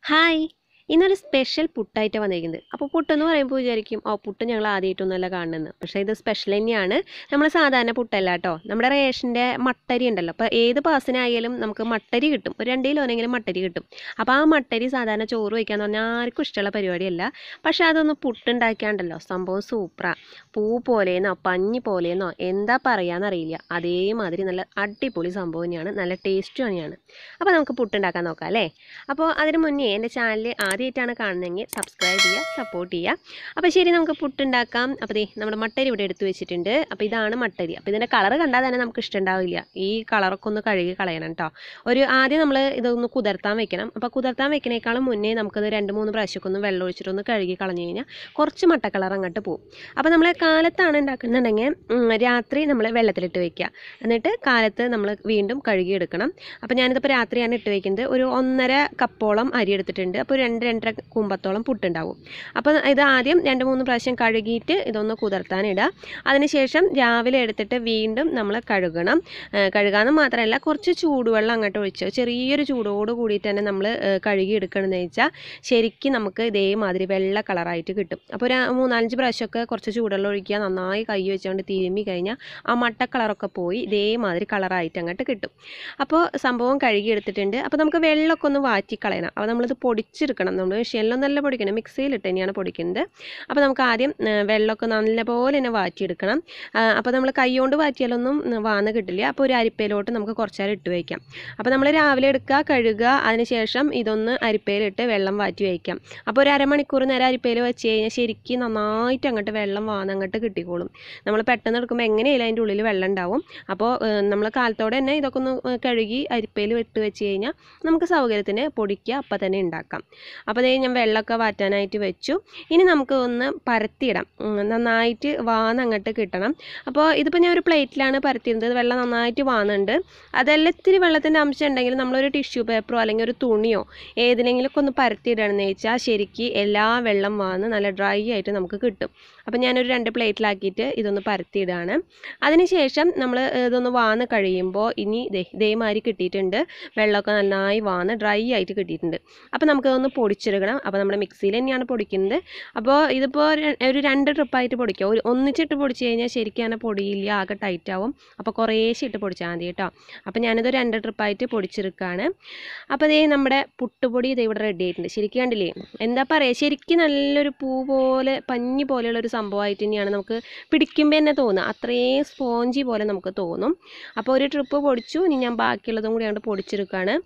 hi ഇന്നൊരു special പുട്ടായിട്ട് വന്നിരിക്കുന്നത് അപ്പോൾ പുട്ടെന്ന് പറയുമ്പോൾ വിചാരിക്കും ഓ പുട്ട് ഞങ്ങൾ ആദ്യമായിട്ടൊന്നുമല്ല കാണുന്നത് പക്ഷേ ഇത് സ്പെഷ്യൽ തന്നെയാണ് നമ്മൾ സാധാരണ പുട്ടല്ല കേട്ടോ നമ്മുടെ റേഷൻ്റെ മട്ടരി ഉണ്ടല്ലോ അപ്പോൾ ഏത് പാസിനായാലും നമുക്ക് മട്ടരി കിട്ടും ഒരു രണ്ട് കിലോനെങ്കിലും മട്ടരി കിട്ടും അപ്പോൾ ആ മട്ടരി സാധാരണ ചോറ് വയ്ക്കാന്ന് പറഞ്ഞാൽ ആർക്കും ഇഷ്ടമുള്ള പരിപാടിയല്ല പക്ഷേ അതൊന്ന് പുട്ടുണ്ടാക്കിയാണ്ടല്ലോ സംഭവം സൂപ്പറാണ് പൂ പോലെയെന്നോ പഞ്ഞി പോലെയെന്നോ എന്താ പറയാന്നറിയില്ല അതേമാതിരി നല്ല അടിപൊളി സംഭവം തന്നെയാണ് നല്ല ടേസ്റ്റ് തന്നെയാണ് അപ്പോൾ നമുക്ക് പുട്ടുണ്ടാക്കാൻ നോക്കാം അല്ലേ അപ്പോൾ അതിന് മുന്നേ എൻ്റെ ചാനൽ ആദ്യമായിട്ടാണ് കാണുന്നതെങ്കിൽ സബ്സ്ക്രൈബ് ചെയ്യുക സപ്പോർട്ട് ചെയ്യുക അപ്പോൾ ശരി നമുക്ക് പുട്ടുണ്ടാക്കാം അപ്പോൾ ദേ നമ്മുടെ മട്ടരി ഇവിടെ എടുത്തു വെച്ചിട്ടുണ്ട് അപ്പോൾ ഇതാണ് മട്ടരി അപ്പോൾ ഇതിൻ്റെ കളർ കണ്ടാൽ തന്നെ നമുക്ക് ഇഷ്ടമുണ്ടാവില്ല ഈ കളറൊക്കെ ഒന്ന് കഴുകി കളയണം കേട്ടോ ഒരു ആദ്യം നമ്മൾ ഇതൊന്ന് കുതിർത്താൻ വെക്കണം അപ്പോൾ കുതിർത്താൻ വെക്കണേക്കാളും മുന്നേ നമുക്കത് രണ്ട് മൂന്ന് പ്രാവശ്യമൊക്കെ ഒന്ന് വെള്ളം ഒഴിച്ചിട്ടൊന്ന് കഴുകി കളഞ്ഞു കഴിഞ്ഞാൽ കുറച്ച് മട്ട കളർ അങ്ങോട്ട് പോകും അപ്പോൾ നമ്മൾ കാലത്താണ് ഉണ്ടാക്കുന്നുണ്ടെങ്കിൽ ഉം, രാത്രി നമ്മൾ വെള്ളത്തിലിട്ട് വെക്കുക എന്നിട്ട് കാലത്ത് നമ്മൾ വീണ്ടും കഴുകിയെടുക്കണം അപ്പോൾ ഞാനിതിപ്പോൾ രാത്രിയാണ് ഇട്ട് വെക്കുന്നത് ഒരു ഒന്നര കപ്പോളം അരി എടുത്തിട്ടുണ്ട് അപ്പോൾ രണ്ട് രണ്ടര കുമ്പത്തോളം പുട്ടുണ്ടാവും അപ്പോൾ ഇത് ആദ്യം രണ്ട് മൂന്ന് പ്രാവശ്യം കഴുകിയിട്ട് ഇതൊന്ന് കുതിർത്താനിടുക അതിനുശേഷം രാവിലെ എടുത്തിട്ട് വീണ്ടും നമ്മൾ കഴുകണം ഏഹ് കഴുകാന്ന് മാത്രമല്ല കുറച്ച് ചൂടുവെള്ളം അങ്ങോട്ട് ഒഴിച്ച് ചെറിയൊരു ചൂടോട് കൂടിയിട്ട് തന്നെ നമ്മൾ കഴുകി എടുക്കണമെന്ന് വെച്ചാൽ ശരിക്കും നമുക്ക് ഇതേമാതിരി വെള്ള കളറായിട്ട് കിട്ടും അപ്പോൾ ഒരു മൂന്നാലഞ്ച് പ്രാവശ്യമൊക്കെ കുറച്ച് ചൂടുവെള്ളം ഒഴിക്കുക നന്നായി കൈ വെച്ചുകൊണ്ട് തിരുമ്മി കഴിഞ്ഞാൽ ആ മട്ട കളറൊക്കെ പോയി ഇതേമാതിരി കളറായിട്ട് അങ്ങോട്ട് കിട്ടും അപ്പോൾ സംഭവം കഴുകി എടുത്തിട്ടുണ്ട് അപ്പോൾ നമുക്ക് വെള്ളമൊക്കെ ഒന്ന് വാറ്റി കളയണം അപ്പോൾ നമ്മളിത് പൊടിച്ചെടുക്കണം നമ്മൾ മെഷീനിലൊന്നല്ല പൊടിക്കണം മിക്സിയിലിട്ട് തന്നെയാണ് പൊടിക്കുന്നത് അപ്പോൾ നമുക്ക് ആദ്യം ആ, വെള്ളമൊക്കെ നല്ലപോലെ തന്നെ വാറ്റിയെടുക്കണം ആ, അപ്പോൾ നമ്മൾ കൈ കൊണ്ട് വാറ്റിയാലൊന്നും ഉം, വാന്ന് കിട്ടില്ല അപ്പോൾ ഒരു അരിപ്പയിലോട്ട് നമുക്ക് കുറച്ച് നേരം ഇട്ട് വയ്ക്കാം അപ്പോൾ നമ്മൾ രാവിലെ എടുക്കുക കഴുകുക അതിനുശേഷം ഇതൊന്ന് അരിപ്പയിലിട്ട് വെള്ളം വാറ്റി വയ്ക്കാം അപ്പോൾ ഒരു അരമണിക്കൂർ നേരം അരിപ്പയിൽ വെച്ച് കഴിഞ്ഞാൽ ശരിക്കും നന്നായിട്ട് അങ്ങോട്ട് വെള്ളം വാന്ന് അങ്ങോട്ട് കിട്ടിക്കോളും നമ്മൾ പെട്ടെന്ന് എടുക്കുമ്പോൾ എങ്ങനെയായാലും അതിൻ്റെ ഉള്ളിൽ വെള്ളം ഉണ്ടാവും അപ്പോൾ നമ്മൾ കാലത്തോടെ തന്നെ ഇതൊക്കെ ഒന്ന് ഏഹ്, കഴുകി അരിപ്പയിൽ ഇട്ട് വെച്ച് കഴിഞ്ഞാൽ നമുക്ക് സൗകര്യത്തിന് പൊടിക്കുക അപ്പം തന്നെ ഉണ്ടാക്കാം അപ്പോൾ അതേ ഞാൻ വെള്ളമൊക്കെ വാറ്റാനായിട്ട് വെച്ചു ഇനി നമുക്ക് ഒന്ന് പരത്തിയിടാം ഉം, നന്നായിട്ട് വാന്ന് അങ്ങോട്ട് കിട്ടണം അപ്പോൾ ഇതിപ്പോൾ ഞാൻ ഒരു പ്ലേറ്റിലാണ് പരത്തിയിരുന്നത് വെള്ളം നന്നായിട്ട് വാന്നുണ്ട് അതെല്ലാം ഇത്തിരി വെള്ളത്തിൻ്റെ അംശം ഉണ്ടെങ്കിൽ നമ്മളൊരു ടിഷ്യൂ പേപ്പറോ അല്ലെങ്കിൽ ഒരു തുണിയോ ഏതിനെങ്കിലുമൊക്കെ ഒന്ന് പരത്തിയിടണമെന്ന് വെച്ചാൽ ശരിക്ക് എല്ലാ വെള്ളം വാന്ന് നല്ല ഡ്രൈ ആയിട്ട് നമുക്ക് കിട്ടും അപ്പോൾ ഞാനൊരു രണ്ട് പ്ലേറ്റിലാക്കിയിട്ട് ഇതൊന്ന് പരത്തിയിടാണ് അതിനുശേഷം നമ്മൾ ഇതൊന്ന് വാന്ന് കഴിയുമ്പോൾ ഇനി ദേ ഇതേമാതിരി കിട്ടിയിട്ടുണ്ട് വെള്ളമൊക്കെ നന്നായി വാന്ന് ഡ്രൈ ആയിട്ട് കിട്ടിയിട്ടുണ്ട് അപ്പോൾ നമുക്കതൊന്ന് പൊടിച്ചെടുക്കണം അപ്പോൾ നമ്മുടെ മിക്സിയിൽ തന്നെയാണ് പൊടിക്കുന്നത് അപ്പോൾ ഇതിപ്പോൾ ര- ഒരു രണ്ട് ട്രിപ്പായിട്ട് പൊടിക്കുക ഒരു ഒന്നിച്ചിട്ട് പൊടിച്ച് കഴിഞ്ഞാൽ ശരിക്കും അങ്ങനെ പൊടിയില്ല ആകെ ടൈറ്റ് ആവും അപ്പോൾ കുറേശ്ശെ ഇട്ട് പൊടിച്ചാൽ മതി കേട്ടോ അപ്പോൾ ഞാനിത് രണ്ട് ട്രിപ്പായിട്ട് പൊടിച്ചെടുക്കുകയാണ് അപ്പോൾ ഇതേ നമ്മുടെ പുട്ടുപൊടി ഇത് ഇവിടെ റെഡി ആയിട്ടുണ്ട് ശരിക്കും കണ്ടില്ലേ എന്താ പറയുക ശരിക്കും നല്ലൊരു പൂ പോലെ പഞ്ഞി പോലെയുള്ള ഒരു സംഭവമായിട്ട് തന്നെയാണ് നമുക്ക് പിടിക്കുമ്പോൾ തന്നെ തോന്നുക അത്രയും സ്പോഞ്ചി പോലെ നമുക്ക് തോന്നും അപ്പോൾ ഒരു ട്രിപ്പ് പൊടിച്ചു ഇനി ഞാൻ ബാക്കിയുള്ളതും കൂടി അങ്ങോട്ട് പൊടിച്ചെടുക്കുകയാണ്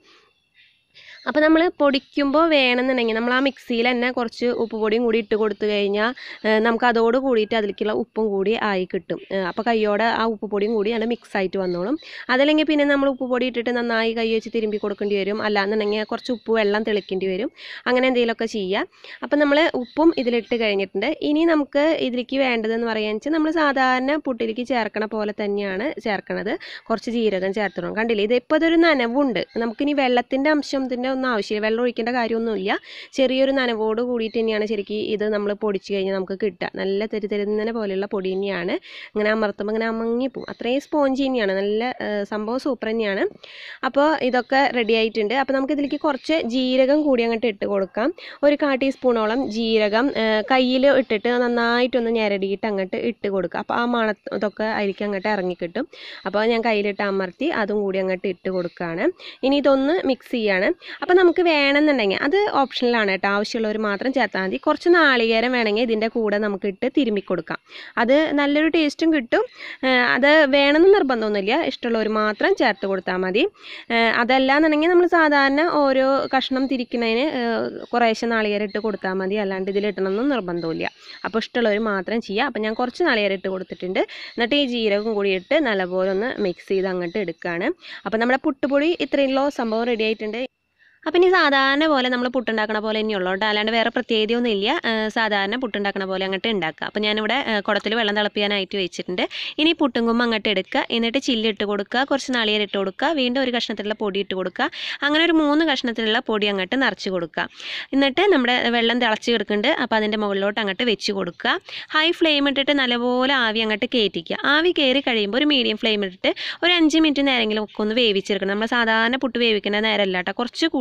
അപ്പോൾ നമ്മൾ പൊടിക്കുമ്പോൾ വേണമെന്നുണ്ടെങ്കിൽ നമ്മൾ ആ മിക്സിയിൽ തന്നെ കുറച്ച് ഉപ്പ് പൊടിയും കൂടി ഇട്ട് കൊടുത്തു കഴിഞ്ഞാൽ ഏഹ് നമുക്ക് അതോട് കൂടിയിട്ട് അതിലേക്കുള്ള ഉപ്പും കൂടി ആയി കിട്ടും ഏഹ് അപ്പോൾ കയ്യോടെ ആ ഉപ്പ് പൊടിയും കൂടി അത് മിക്സ് ആയിട്ട് വന്നോളും അതല്ലെങ്കിൽ പിന്നെ നമ്മൾ ഉപ്പ് പൊടി ഇട്ടിട്ട് നന്നായി കൈ വെച്ച് തിരുമ്പി കൊടുക്കേണ്ടി വരും അല്ലാന്നുണ്ടെങ്കിൽ കുറച്ച് ഉപ്പ് വെള്ളം തെളിക്കേണ്ടി വരും അങ്ങനെ എന്തെങ്കിലുമൊക്കെ ചെയ്യുക അപ്പോൾ നമ്മൾ ഉപ്പും ഇതിലിട്ട് കഴിഞ്ഞിട്ടുണ്ട് ഇനി നമുക്ക് ഇതിലേക്ക് വേണ്ടതെന്ന് പറയാന്ന് വെച്ചാൽ നമ്മൾ സാധാരണ പുട്ടിലേക്ക് ചേർക്കണ പോലെ തന്നെയാണ് ചേർക്കണത് കുറച്ച് ജീരകം ചേർത്തിടണം കണ്ടില്ലേ ഇതിപ്പോൾ ഇതൊരു നനവുണ്ട് നമുക്കിനി വെള്ളത്തിൻ്റെ അംശത്തിൻ്റെ ഒന്നും ആവശ്യമില്ല വെള്ളം ഒഴിക്കേണ്ട കാര്യമൊന്നുമില്ല ചെറിയൊരു നനവോട് കൂടിയിട്ട് തന്നെയാണ് ശരിക്കും ഇത് നമ്മൾ പൊടിച്ച് കഴിഞ്ഞാൽ നമുക്ക് കിട്ടുക നല്ല തെരുതെരുന്നനെ പോലെയുള്ള പൊടി തന്നെയാണ് ഇങ്ങനെ അമർത്തുമ്പോൾ ഇങ്ങനെ അമങ്ങി പോകും അത്രയും സ്പോഞ്ച് തന്നെയാണ് നല്ല ആ, സംഭവം സൂപ്പർ തന്നെയാണ് അപ്പോൾ ഇതൊക്കെ റെഡി ആയിട്ടുണ്ട് അപ്പോൾ നമുക്ക് ഇതിലേക്ക് കുറച്ച് ജീരകം കൂടി അങ്ങോട്ട് ഇട്ട് കൊടുക്കാം ഒരു കാ ടീസ്പൂണോളം ജീരകം കയ്യിൽ ഇട്ടിട്ട് നന്നായിട്ടൊന്ന് ഞെരടിയിട്ട് അങ്ങോട്ട് ഇട്ട് കൊടുക്കുക അപ്പോൾ ആ മണ ഇതൊക്കെ അതിലേക്ക് അങ്ങോട്ട് ഇറങ്ങിക്കിട്ടും അപ്പോൾ ഞാൻ കയ്യിലിട്ട് അമർത്തി അതും കൂടി അങ്ങോട്ട് ഇട്ട് കൊടുക്കുകയാണ് ഇനി ഇതൊന്ന് മിക്സ് ചെയ്യാണ് അപ്പോൾ നമുക്ക് വേണമെന്നുണ്ടെങ്കിൽ അത് ഓപ്ഷനിലാണ് കേട്ടോ ആവശ്യമുള്ളവർ മാത്രം ചേർത്താൽ മതി കുറച്ച് നാളികേരം വേണമെങ്കിൽ ഇതിൻ്റെ കൂടെ നമുക്ക് ഇട്ട് തിരുമ്മി കൊടുക്കാം അത് നല്ലൊരു ടേസ്റ്റും കിട്ടും ഏഹ് അത് വേണമെന്ന് നിർബന്ധമൊന്നുമില്ല ഇഷ്ടമുള്ളവർ മാത്രം ചേർത്ത് കൊടുത്താൽ മതി ഏഹ് അതല്ലാന്നുണ്ടെങ്കിൽ നമ്മൾ സാധാരണ ഓരോ കഷ്ണം തിരിക്കുന്നതിന് ഏഹ് കുറേശ്ശെ നാളികേരം ഇട്ട് കൊടുത്താൽ മതി അല്ലാണ്ട് ഇതിലിടണമെന്നും നിർബന്ധമില്ല അപ്പോൾ ഇഷ്ടമുള്ളവർ മാത്രം ചെയ്യുക അപ്പോൾ ഞാൻ കുറച്ച് നാളികേരം ഇട്ട് കൊടുത്തിട്ടുണ്ട് എന്നിട്ട് ഈ ജീരകം കൂടി ഇട്ട് നല്ലപോലെ ഒന്ന് മിക്സ് ചെയ്ത് അങ്ങോട്ട് എടുക്കുകയാണ് അപ്പോൾ നമ്മുടെ പുട്ടുപൊടി ഇത്രയുള്ള സംഭവം റെഡി ആയിട്ടുണ്ട് അപ്പം ഇനി സാധാരണ പോലെ നമ്മൾ പുട്ടുണ്ടാക്കണ പോലെ തന്നെയുള്ളൂ കേട്ടോ അല്ലാണ്ട് വേറെ പ്രത്യേകതയൊന്നും ഇല്ല ആ, സാധാരണ പുട്ടുണ്ടാക്കണ പോലെ അങ്ങോട്ട് ഉണ്ടാക്കുക അപ്പം ഞാനിവിടെ കുടത്തിൽ വെള്ളം തിളപ്പിക്കാനായിട്ട് വെച്ചിട്ടുണ്ട് ഇനി പുട്ടുങ്കുമ്പം അങ്ങോട്ട് എടുക്കുക എന്നിട്ട് ചില്ലിട്ട് കൊടുക്കുക കുറച്ച് നാളികേരം ഇട്ട് കൊടുക്കുക വീണ്ടും ഒരു കഷ്ണത്തിലുള്ള പൊടി ഇട്ട് കൊടുക്കുക അങ്ങനെ ഒരു മൂന്ന് കഷ്ണത്തിലുള്ള പൊടി അങ്ങോട്ട് നിറച്ച് കൊടുക്കുക എന്നിട്ട് നമ്മുടെ വെള്ളം തിളച്ച് കിടക്കുന്നുണ്ട് അപ്പോൾ അതിൻ്റെ മുകളിലോട്ട് അങ്ങോട്ട് വെച്ച് കൊടുക്കുക ഹൈ ഫ്ലെയിം ഇട്ടിട്ട് നല്ലപോലെ ആവി അങ്ങോട്ട് കയറ്റിക്കുക ആവി കയറി കഴിയുമ്പോൾ ഒരു മീഡിയം ഫ്ലെയിം ഇട്ടിട്ട് ഒരു അഞ്ച് മിനിറ്റ് നേരെങ്കിലും ഒക്കെ ഒന്ന് വേവിച്ചെടുക്കണം നമ്മൾ സാധാരണ പുട്ട് വേവിക്കുന്ന നേരമല്ല കേട്ടോ കുറച്ച് കൂടുതൽ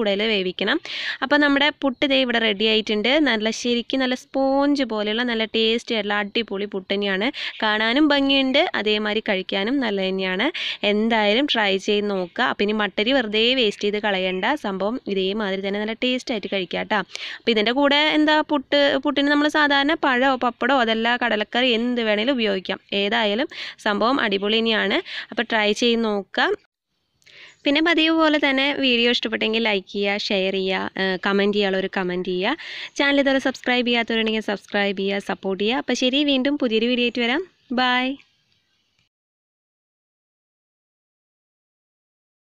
കൂടുതൽ വേവിക്കണം അപ്പോൾ നമ്മുടെ പുട്ട് ദേ ഇവിടെ റെഡി ആയിട്ടുണ്ട് നല്ല ശരിക്കും നല്ല സ്പോഞ്ച് പോലെയുള്ള നല്ല ടേസ്റ്റി ആയിട്ടുള്ള അടിപൊളി പുട്ട് തന്നെയാണ് കാണാനും ഭംഗിയുണ്ട് അതേമാതിരി കഴിക്കാനും നല്ല തന്നെയാണ് എന്തായാലും ട്രൈ ചെയ്ത് നോക്കുക അപ്പം ഇനി മട്ടരി വെറുതെ വേസ്റ്റ് ചെയ്ത് കളയണ്ട സംഭവം ഇതേമാതിരി തന്നെ നല്ല ടേസ്റ്റ് ആയിട്ട് കഴിക്കാം കേട്ടോ അപ്പോൾ ഇതിൻ്റെ കൂടെ എന്താ പുട്ട് പുട്ടിന് നമ്മൾ സാധാരണ പഴമോ പപ്പടോ അതല്ല കടലക്കറി എന്ത് വേണേലും ഉപയോഗിക്കാം ഏതായാലും സംഭവം അടിപൊളി തന്നെയാണ് അപ്പോൾ ട്രൈ ചെയ്ത് നോക്കാം പിന്നെ പതിവ് പോലെ തന്നെ വീഡിയോ ഇഷ്ടപ്പെട്ടെങ്കിൽ ലൈക്ക് ചെയ്യുക ഷെയർ ചെയ്യുക കമൻറ്റ് ചെയ്യാനുള്ളൊരു കമൻറ്റ് ചെയ്യുക ചാനൽ ഇതുവരെ സബ്സ്ക്രൈബ് ചെയ്യാത്തവരുണ്ടെങ്കിൽ സബ്സ്ക്രൈബ് ചെയ്യുക സപ്പോർട്ട് ചെയ്യുക അപ്പോൾ ശരി വീണ്ടും പുതിയൊരു വീഡിയോ ആയിട്ട് വരാം ബൈ